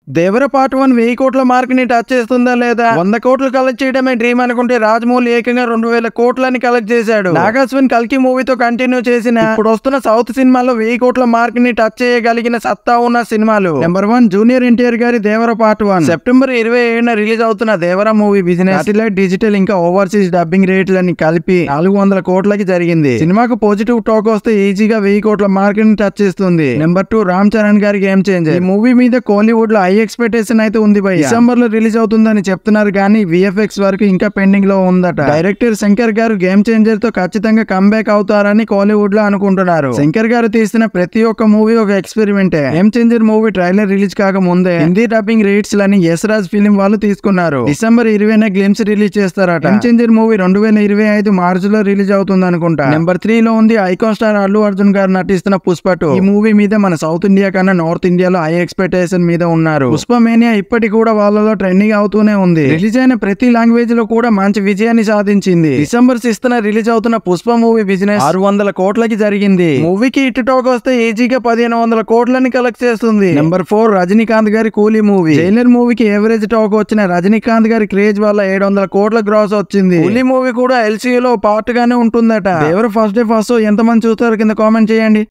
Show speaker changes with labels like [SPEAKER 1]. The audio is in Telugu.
[SPEAKER 1] దేవర పార్ట్ వన్ వెయ్యి కోట్ల మార్క్ ని టచ్ చేస్తుందా లేదా వంద కోట్లు కలెక్ట్ చేయడమే డ్రీమ్ అనుకుంటే రాజమౌళి ఏకంగా రెండు వేల కోట్లని కలెక్ట్ చేశాడు నాగాస్విన్ కల్కి మూవీతో కంటిన్యూ చేసిన ఇప్పుడు వస్తున్న సౌత్ సినిమాలో వెయ్యి కోట్ల మార్క్ ని టచ్ చేయగలిగిన సత్తా ఉన్న సినిమాలు నెంబర్ వన్ జూనియర్ ఎన్టీఆర్ గారి దేవర పార్ట్ వన్ సెప్టెంబర్ ఇరవై ఏడున రిలీజ్ అవుతున్న Devara movie business satellite digital ఇంకా ఓవర్సీస్ డబ్బింగ్ రేట్లని కలిపి నాలుగు వందల కోట్లకి జరిగింది సినిమాకు పాజిటివ్ టాక్ వస్తే ఈజీగా వెయ్యి కోట్ల మార్క్ ని టచ్ చేస్తుంది నెంబర్ టూ రామ్ చరణ్ గారి గేమ్ చేంజర్ ఈ మూవీ మీద కోలీవుడ్ లో హై ఎక్స్పెక్టేషన్ అయితే ఉంది భయ్ డిసెంబర్ లో రిలీజ్ అవుతుందని చెప్తున్నారు కానీ విఎఫ్ఎక్స్ వరకు ఇంకా పెండింగ్ లో ఉందట డైరెక్టర్ శంకర్ గారు గేమ్ చేంజర్ తో ఖచ్చితంగా కంబ్యాక్ అవుతారని కోలీవుడ్ లో అనుకుంటున్నారు శంకర్ గారు తీసిన ప్రతి ఒక్క మూవీ ఒక ఎక్స్పెరిమెంటే game changer movie trailer release కాక ముందే హిందీ డబ్బింగ్ రేట్స్ లని యశ్ రాజ్ ఫిలిం వాళ్ళు తీసుకున్నారు డిసెంబర్ ఇరవైన గ్లిమ్స్ రిలీజ్ చేస్తారట గేమ్ చేంజర్ మూవీ రెండు వేల ఇరవై ఐదు మార్చ్ లో రిలీజ్ అవుతుంది అనుకుంటా నెంబర్ త్రీ లో ఉంది ఐకాన్ స్టార్ అల్లు అర్జున్ గారు నటిస్తున్న పుష్ప టూ ఈ మూవీ మీద మన సౌత్ ఇండియా కన్నా నార్త్ ఇండియాలో హై ఎక్స్పెక్టేషన్ మీద ఉన్నారు పుష్ప మేనియా ఇప్పటికి కూడా వాళ్ళలో ట్రెండింగ్ అవుతూనే ఉంది రిలీజ్ అయిన ప్రతి లాంగ్వేజ్ లో కూడా మంచి విజయాన్ని సాధించింది డిసెంబర్ సిక్స్త్ రిలీజ్ అవుతున్న పుష్ప మూవీ బిజినెస్ ఆరు వందల కోట్లకి జరిగింది మూవీకి ఇటు టాక్ వస్తే ఈజీగా పదిహేను వందల కోట్లని కలెక్ట్ చేస్తుంది నెంబర్ ఫోర్ రజనీకాంత్ గారి కూలీ మూవీ జైలర్ మూవీకి ఎవరేజ్ టాక్ వచ్చిన రజనీకాంత్ గారి క్రేజ్ వల్ల ఏడు వందల కోట్ల గ్రాస్ వచ్చింది కూలీ మూవీ కూడా ఎల్సీ లో పార్ట్ గానే ఉంటుందట ఎవరు ఫస్ట్ డే ఫస్ట్ ఎంత మంది చూస్తారు కింద కామెంట్ చేయండి